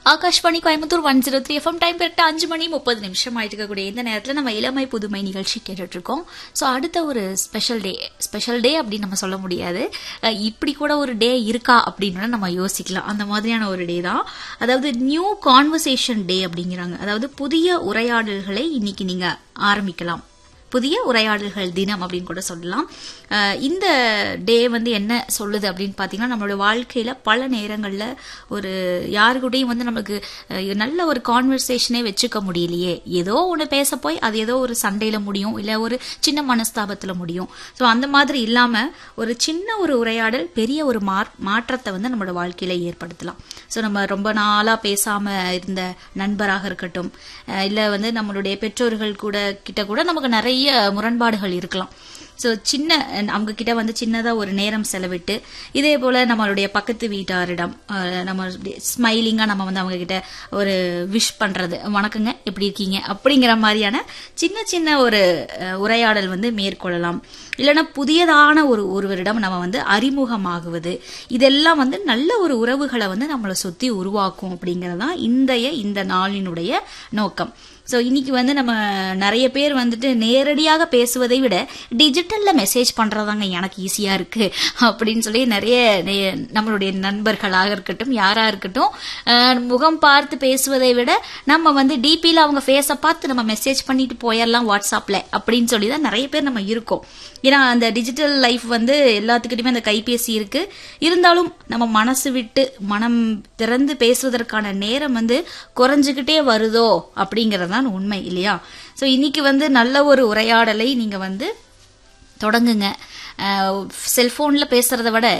Akashvani Coimbatore one zero three FM time கரெக்டா அஞ்சு மணி முப்பது நிமிஷம் ஆயிட்டு இருக்கக்கூடிய இந்த நேரத்தில் நம்ம இளமை புதுமை நிகழ்ச்சி கேட்டுட்டு இருக்கோம் ஸோ அடுத்த ஒரு ஸ்பெஷல் டே ஸ்பெஷல் டே அப்படின்னு நம்ம சொல்ல முடியாது அஹ் இப்படி கூட ஒரு டே இருக்கா அப்படின்னு நம்ம யோசிக்கலாம் அந்த மாதிரியான ஒரு டே தான் அதாவது நியூ கான்வர்சேஷன் டே அப்படிங்கிறாங்க அதாவது புதிய உரையாடல்களை இன்னைக்கு நீங்க ஆரம்பிக்கலாம் புதிய உரையாடல்கள் தினம் அப்படின்னு கூட சொல்லலாம் அஹ் இந்த டே வந்து என்ன சொல்லுது அப்படின்னு பார்த்தீங்கன்னா நம்மளோட வாழ்க்கையில் பல நேரங்களில் ஒரு யாரு கூடயும் வந்து நமக்கு அஹ், நல்ல ஒரு கான்வர்சேஷனே வச்சுக்க முடியலையே ஏதோ ஒன்று பேச போய் அது ஏதோ ஒரு சண்டையில் முடியும் இல்லை ஒரு சின்ன மனஸ்தாபத்தில் முடியும் ஸோ அந்த மாதிரி இல்லாமல் ஒரு சின்ன ஒரு உரையாடல் பெரிய ஒரு மாற் மாற்றத்தை வந்து நம்மளோட வாழ்க்கையில் ஏற்படுத்தலாம் ஸோ நம்ம ரொம்ப நாளாக பேசாமல் இருந்த நண்பராக இருக்கட்டும் இல்லை வந்து நம்மளுடைய பெற்றோர்கள் கூட கிட்ட கூட நமக்கு நிறைய முரண்பாடுகள் இருக்கலாம் ஸோ சின்ன அவங்க கிட்ட வந்து சின்னதாக ஒரு நேரம் செலவிட்டு இதே போல் நம்மளுடைய பக்கத்து வீட்டாரிடம் அஹ், நம்ம ஸ்மைலிங்காக நம்ம வந்து அவங்க கிட்ட ஒரு விஷ் பண்ணுறது வணக்கங்க எப்படி இருக்கீங்க அப்படிங்கிற மாதிரியான சின்ன சின்ன ஒரு அஹ், உரையாடல் வந்து மேற்கொள்ளலாம் இல்லைன்னா புதியதான ஒரு ஒருவரிடம் நம்ம வந்து அறிமுகமாகுவது இதெல்லாம் வந்து நல்ல ஒரு உறவுகளை வந்து நம்மளை சுற்றி உருவாக்கும் அப்படிங்கிறது தான் இன்றைய இந்த நாளினுடைய நோக்கம் ஸோ இன்னைக்கு வந்து நம்ம நிறைய பேர் வந்துட்டு நேரடியாக பேசுவதை விட டிஜிட்டல்ல மெசேஜ் பண்றதாங்க எனக்கு ஈஸியா இருக்கு அப்படின்னு சொல்லி நிறைய நே- நம்மளுடைய நண்பர்களாக இருக்கட்டும் யாரா இருக்கட்டும் அஹ், முகம் பார்த்து பேசுவதை விட நம்ம வந்து டிபியில் அவங்க ஃபேஸை பார்த்து நம்ம மெசேஜ் பண்ணிட்டு போயிடலாம் வாட்ஸ்அப்ல அப்படின்னு சொல்லி தான் நிறைய பேர் நம்ம இருக்கோம் ஏன்னா அந்த டிஜிட்டல் லைஃப் வந்து எல்லாத்துக்கிட்டையுமே அந்த கைபேசி இருக்கு இருந்தாலும் நம்ம மனசு விட்டு மனம் திறந்து பேசுவதற்கான நேரம் வந்து குறைஞ்சுக்கிட்டே வருதோ அப்படிங்கறது தான் உண்மை இல்லையா ஸோ இன்னைக்கு வந்து நல்ல ஒரு உரையாடலை நீங்க வந்து தொடங்குங்க செல்போனில் பேசுறத விட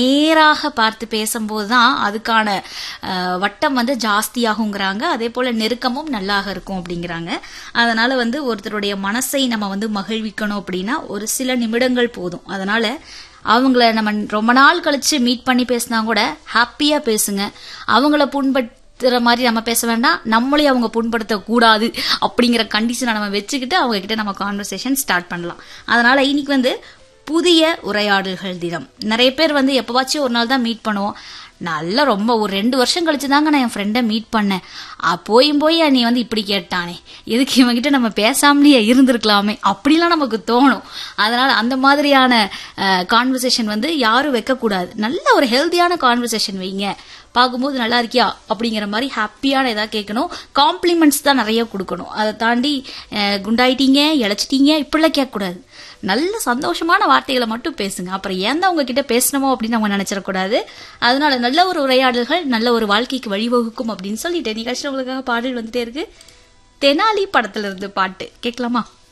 நேராக பார்த்து பேசும்போது தான் அதுக்கான அஹ், வட்டம் வந்து ஜாஸ்தியாகுங்கிறாங்க அதே போல நெருக்கமும் நல்லாக இருக்கும் அப்படிங்கிறாங்க அதனால வந்து ஒருத்தருடைய மனசை நம்ம வந்து மகிழ்விக்கணும் அப்படின்னா ஒரு சில நிமிடங்கள் போதும் அதனால அவங்கள நம்ம ரொம்ப நாள் கழிச்சு மீட் பண்ணி பேசினா கூட ஹாப்பியா பேசுங்க அவங்கள புண்படுத்துற மாதிரி நம்ம பேச வேண்டாம் நம்மளையும் அவங்க புண்படுத்த கூடாது அப்படிங்கிற கண்டிஷனை நம்ம வச்சுக்கிட்டு அவங்க கிட்ட நம்ம கான்வர்சேஷன் ஸ்டார்ட் பண்ணலாம் அதனால இன்னைக்கு வந்து புதிய உரையாடல்கள் தினம் நிறைய பேர் வந்து எப்பவாச்சும் ஒரு நாள் தான் மீட் பண்ணுவோம் நல்லா ரொம்ப ஒரு ரெண்டு வருஷம் கழிச்சு தாங்க நான் என் ஃப்ரெண்டை மீட் பண்ணேன் ஆ, போயும் போய் நீ வந்து இப்படி கேட்டானே எதுக்கு இவன்கிட்ட நம்ம பேசாமலேயே இருந்திருக்கலாமே அப்படிலாம் நமக்கு தோணும் அதனால அந்த மாதிரியான கான்வர்சேஷன் வந்து யாரும் வைக்கக்கூடாது நல்ல ஒரு ஹெல்த்தியான கான்வர்சேஷன் வைங்க பார்க்கும்போது நல்லா இருக்கியா அப்படிங்கிற மாதிரி ஹாப்பியான ஏதாவது கேட்கணும் காம்ப்ளிமெண்ட்ஸ் தான் நிறைய கொடுக்கணும் அதை தாண்டி அஹ், குண்டாயிட்டீங்க இழைச்சிட்டீங்க இப்படிலாம் கேட்கக்கூடாது நல்ல சந்தோஷமான வார்த்தைகளை மட்டும் பேசுங்க அப்புறம் ஏன் தான் உங்ககிட்ட பேசணுமோ அப்படின்னு அவங்க நினைச்சிடக்கூடாது அதனால நல்ல ஒரு உரையாடல்கள் நல்ல ஒரு வாழ்க்கைக்கு வழிவகுக்கும் அப்படின்னு சொல்லிட்டு நிகழ்ச்சி உங்களுக்காக பாடல் வந்துட்டே இருக்கு தெனாலி படத்துல இருந்து பாட்டு கேட்கலாமா